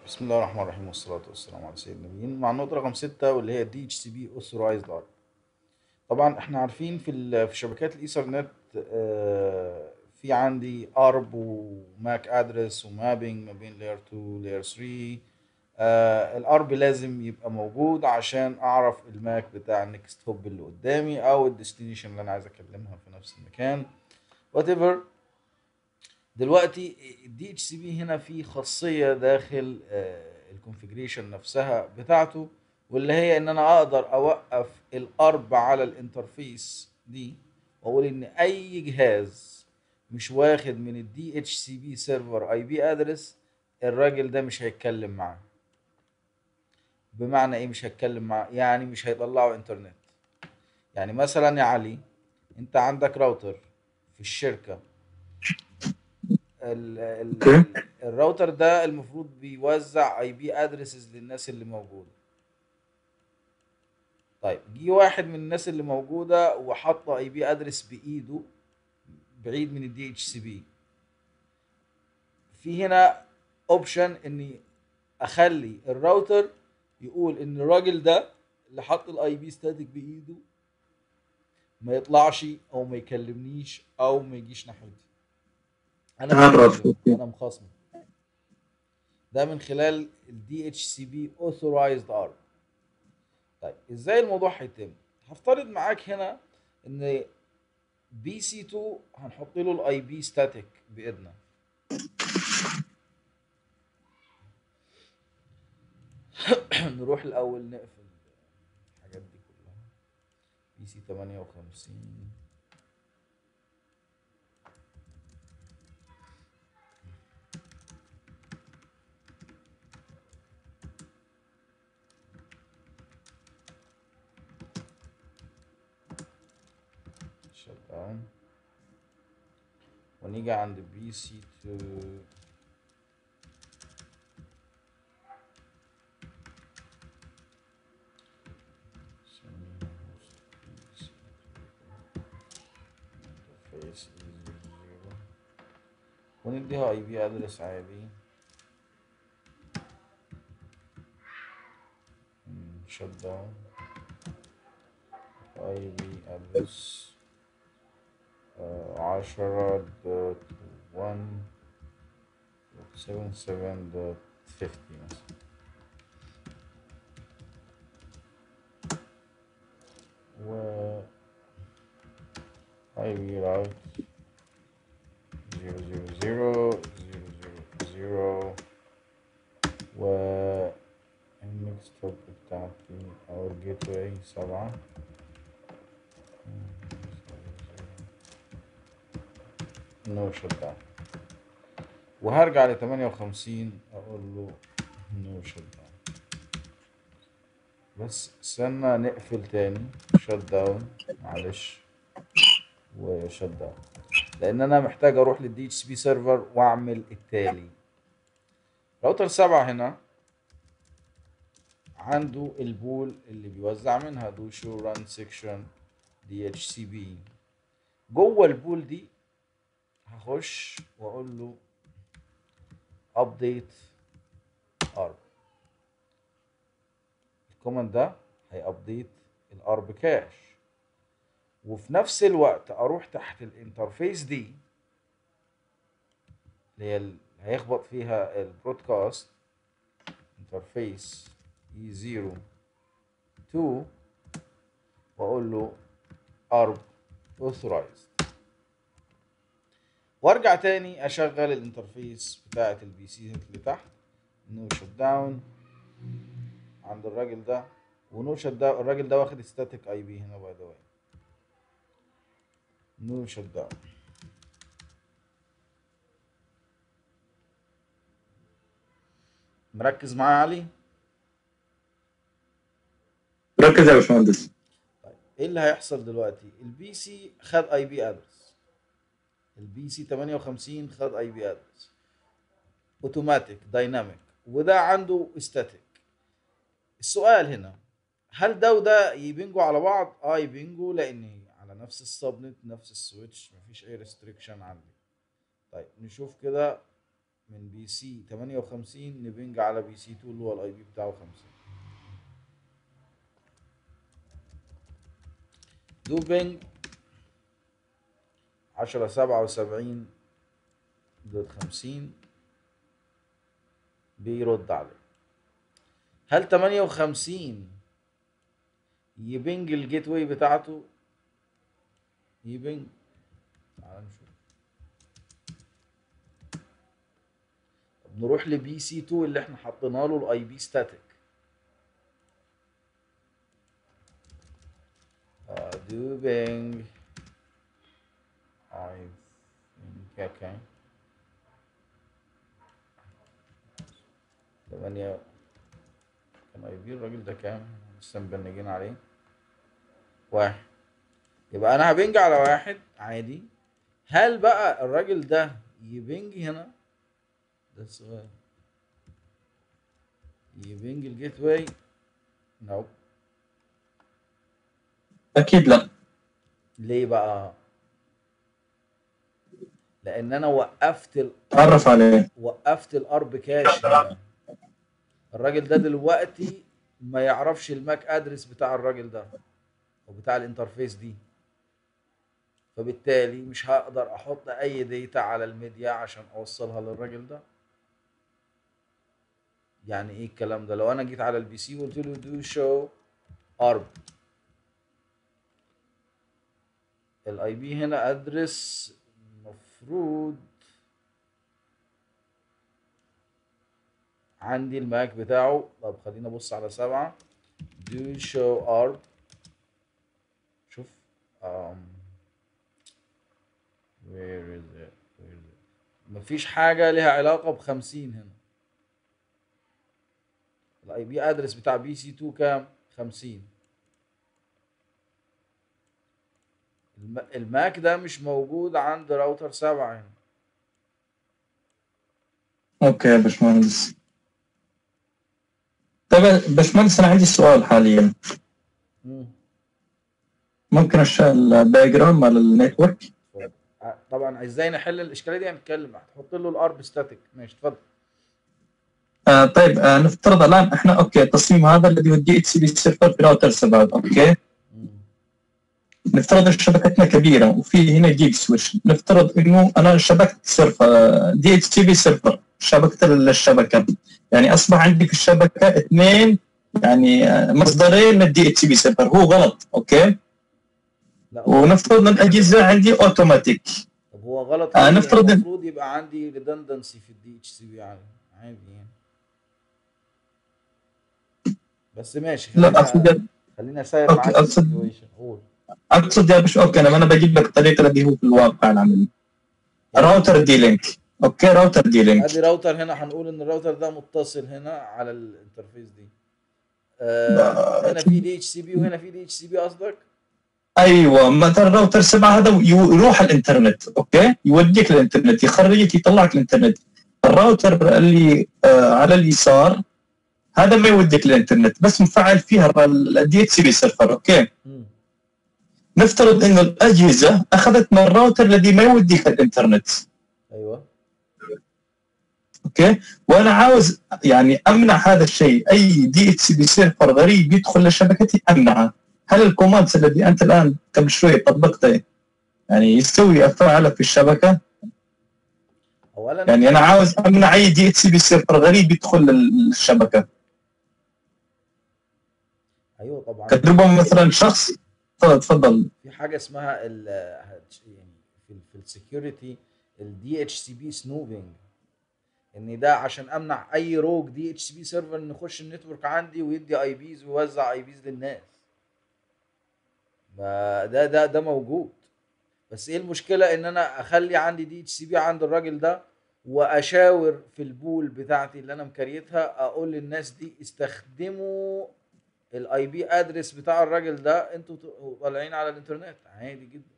بسم الله الرحمن الرحيم والصلاة والسلام على سيدنا النبيين مع النقطة رقم ستة واللي هي دي اتش سي بي اوثورايزد ار طبعا احنا عارفين في ال- في شبكات الايثرنت آه، في عندي ارب وماك ادرس ومابينج ما بين لاير 2 لاير 3 آه الارب لازم يبقى موجود عشان اعرف الماك بتاع النكست هوب اللي قدامي او الديستنيشن اللي انا عايز اكلمها في نفس المكان وات ايفر دلوقتي الدي اتش سي بي هنا في خاصيه داخل الكونفيجريشن نفسها بتاعته واللي هي ان انا اقدر اوقف الارب على الانترفيس دي واقول ان اي جهاز مش واخد من الدي اتش سي بي سيرفر اي بي ادرس الراجل ده مش هيتكلم معاه بمعنى ايه مش هيتكلم معاه يعني مش هيطلعوا انترنت يعني مثلا يا علي انت عندك راوتر في الشركه ال ال اوكي الراوتر ده المفروض بيوزع اي بي ادرسز للناس اللي موجوده طيب جه واحد من الناس اللي موجوده وحط اي بي ادرس بايده بعيد من الدي اتش سي بي في هنا اوبشن اني اخلي الراوتر يقول ان الراجل ده اللي حط الاي بي ستاتيك بايده ما يطلعش او ما يكلمنيش او ما يجيش ناحيتي انا عرف مخاصمه اوكي انا مخاصمه ده من خلال الدي اتش سي بي authorized ار طيب ازاي الموضوع هيتم هفترض معاك هنا ان بي سي 2 هنحط له الاي بي ستاتيك بايدنا نروح الاول نقفل الحاجات دي كلها بي سي 58 shut down ونيجي عند بي سي 2 interface is zero ونديها اي بي ادرس عادي shut down اي بي ادرس عشرة دوت ون سفن سفن دوت فيفتي مثلا و اي بي راوت زيرو زيرو زيرو زيرو زيرو زيرو و الميكس توب بتاعتي او الجيت واي سبعة نو شت داون وهرجع ل 58 اقول له نو شت داون بس استنى نقفل تاني شت داون معلش وشت داون لان انا محتاج اروح للدي اتش بي سيرفر واعمل التالي راوتر سبعة هنا عنده البول اللي بيوزع منها دو شو ران سيكشن دي اتش سي بي جوه البول دي هخش واقول له ابديت ارب الكوماند ده هيابديت الارب كاش وفي نفس الوقت اروح تحت الانترفيس دي اللي هي ال- هيخبط فيها البرودكاست انترفيس اي 0 2 واقول له ارب authorized وارجع تاني اشغل الانترفيس بتاعه البي سي اللي تحت نو شت داون عند الراجل ده ونو شت داون الراجل ده واخد ستاتيك اي بي هنا باي ذا واي نو شت داون مركز معايا يا علي ركز يا باشمهندس طيب ايه اللي هيحصل دلوقتي البي سي خد اي بي ادرس البي سي 58 خد اي بي ادرس اوتوماتيك دايناميك وده عنده ستاتيك السؤال هنا هل ده وده يبنجوا على بعض اه يبنجوا لان على نفس السبنت نفس السويتش مفيش اي ريستريكشن عندي طيب نشوف كده من بي سي 58 نبنج على بي سي 2 اللي هو الاي بي بتاعه 50 دو بينج 10 77 دوت 50 بيرد عليه هل 58 يبنج الجيت واي بتاعته يبنج تعال نشوف طب نروح لبي سي 2 اللي احنا حطينا له الاي بي ستاتيك do bing I think okay ثمانية كان اي بي الراجل ده كام لسه مبنجين عليه واحد يبقى انا هبنج على واحد عادي هل بقى الراجل ده يبنج هنا ده السؤال يبنج الجيت واي نو اكيد لا ليه بقى لان انا وقفت ال... تعرف عليه وقفت الارب كاش هنا. الراجل ده دلوقتي ما يعرفش الماك ادرس بتاع الراجل ده او بتاع الانترفيس دي فبالتالي مش هقدر احط اي ديتا على الميديا عشان اوصلها للراجل ده يعني ايه الكلام ده لو انا جيت على البي سي وقلت له دو شو ارب الاي بي هنا ادرس مفروض عندي الماك بتاعه طب خلينا ابص على سبعة do show arb شوف um, where is it where is it مفيش حاجة ليها علاقة بخمسين هنا الاي بي ادرس بتاع بي سي 2 كام خمسين الم- الماك ده مش موجود عند راوتر سبعة هنا اوكي يا باشمهندس طيب يا باشمهندس انا عندي سؤال حاليا مم. ممكن اشتغل الدايجرام مال النتورك ع- طبعا ازاي نحل الاشكاليه دي هنتكلم هتحط له الارب ستاتيك ماشي اتفضل آه طيب آه نفترض الان احنا اوكي التصميم هذا الذي هو الدي اتش سي بي سيرفر في راوتر سبعة اوكي مم. نفترض ان شبكتنا كبيره وفي هنا جيج سويتش نفترض انه انا شبكه سيرفر دي اتش سي بي سيرفر شبكه الشبكه يعني اصبح عندي في الشبكه اثنين يعني آه، مصدرين للدي اتش سي بي سيرفر هو غلط اوكي لا ونفترض ان الاجهزه عندي اوتوماتيك طب هو غلط آه، ليه؟ نفترض إن- المفروض يبقى عندي ريدندنسي في الدي اتش سي بي عادي عادي يعني بس ماشي لا خلينا اقصد خلينا ساير أوكي، معاك أقصد- السيتويشن قول اقصد يا باشا اوكي انا انا بجيب لك الطريقه الذي هو في الواقع العملي راوتر دي لينك اوكي راوتر دي لينك ادي راوتر هنا هنقول ان الراوتر ده متصل هنا على الانترفيس دي آه هنا في دي اتش سي بي وهنا في دي اتش سي بي قصدك ايوه مثلا راوتر سبعه هذا يو- يروح الانترنت اوكي يوديك الانترنت يخرجك يطلعك الانترنت الراوتر اللي آه على اليسار هذا ما يوديك الانترنت بس مفعل فيها الدي اتش سي بي سيرفر اوكي مم. نفترض انه الاجهزه اخذت من الراوتر الذي ما يوديك الانترنت ايوه اوكي وانا عاوز يعني امنع هذا الشيء اي دي اتش سي بي سيرفر غريب يدخل لشبكتي امنعه هل الكوماندز الذي انت الان قبل شوي طبقته يعني يستوي افعاله في الشبكه اولا يعني انا عاوز امنع اي دي اتش سي بي سيرفر غريب يدخل للشبكه ايوه طبعا قد ربما مثلا شخص تفضل تفضل في حاجه اسمها ال يعني في في السكيورتي الدي اتش سي بي سنوبنج ان ده عشان امنع اي روج دي اتش سي بي سيرفر ان يخش النتورك عندي ويدي اي بيز ويوزع اي بيز للناس ما ده ده ده موجود بس ايه المشكله ان انا اخلي عندي دي اتش سي بي عند الراجل ده واشاور في البول بتاعتي اللي انا مكريتها اقول للناس دي استخدموا الاي بي ادرس بتاع الراجل ده انتوا ط- طالعين على الانترنت عادي جدا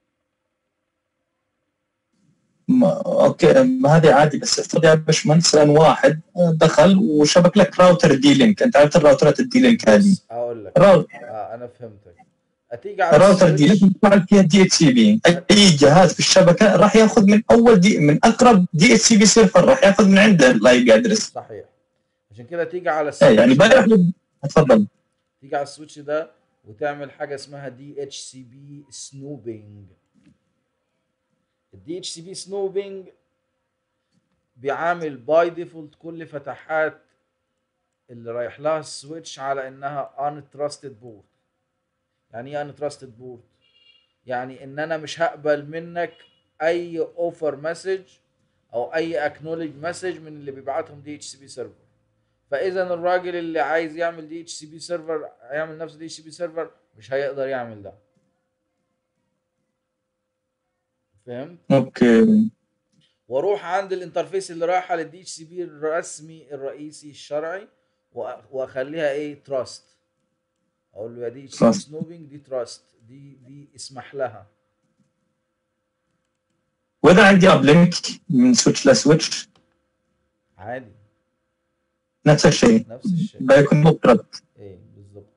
ما اوكي ما هذه عادي بس افترض يا باشمهندس الان واحد دخل وشبك لك راوتر دي لينك انت عرفت الراوترات الدي لينك هذه بص، هقول لك راوتر آه انا فهمتك هتيجي على الراوتر دي السويتش لازم تفعل فيها دي اتش سي بي اي جهاز في الشبكه دي اتش سي بي اي جهاز في الشبكه راح ياخذ من اول دي من اقرب دي اتش سي بي سيرفر راح ياخذ من عنده الاي بي ادرس صحيح عشان كده تيجي على اي يعني السويتش ما ده راح تفضل تيجي على السويتش ده وتعمل حاجه اسمها دي اتش سي بي سنوبينج الدي اتش سي بي سنوبينج بيعامل باي ديفولت كل فتحات اللي رايح لها السويتش على انها untrusted بورت يعني ايه untrusted بورت يعني ان انا مش هقبل منك اي اوفر مسج او اي اكنولج مسج من اللي بيبعتهم دي اتش سي بي سيرفر فاذا الراجل اللي عايز يعمل دي اتش سي بي سيرفر يعمل نفسه دي اتش سي بي سيرفر مش هيقدر يعمل ده فهمت اوكي واروح عند الانترفيس اللي رايحه للدي اتش سي بي الرسمي الرئيسي الشرعي وأ- واخليها ايه تراست اقول له يا دي اتش سي بي Trust. سنوبينج دي تراست دي دي اسمح لها واذا عندي اب لينك من سويتش لسويتش عادي نفس الشيء نفس الشيء بيكون مضطرب ايه بالظبط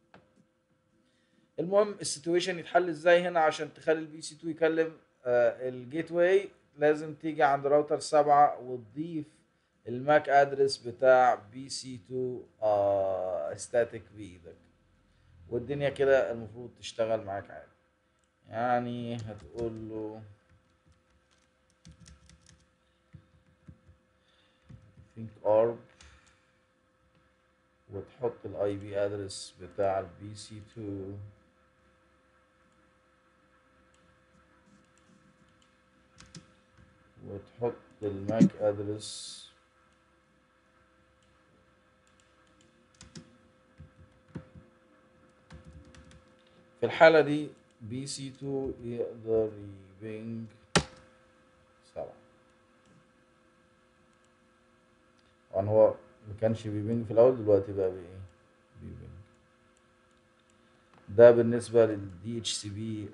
المهم السيتويشن يتحل ازاي هنا عشان تخلي البي سي 2 يكلم آه الجيت واي لازم تيجي عند راوتر 7 وتضيف الماك ادرس بتاع بي سي 2 آه ستاتيك بايدك والدنيا كده المفروض تشتغل معاك عادي يعني هتقول له think arb وتحط الاي بي ادرس بتاع البي سي 2 وتحط الماك ادرس في الحالة دي بي سي 2 يقدر يبنج سبعة طبعا هو ما كانش بيبنج في الأول دلوقتي بقى بإيه؟ بيبنج ده بالنسبة للدي اتش سي بي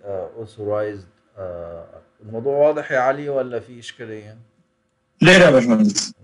authorized آه، الموضوع واضح يا علي ولا في إشكالية؟ ليه لا يا باشمهندس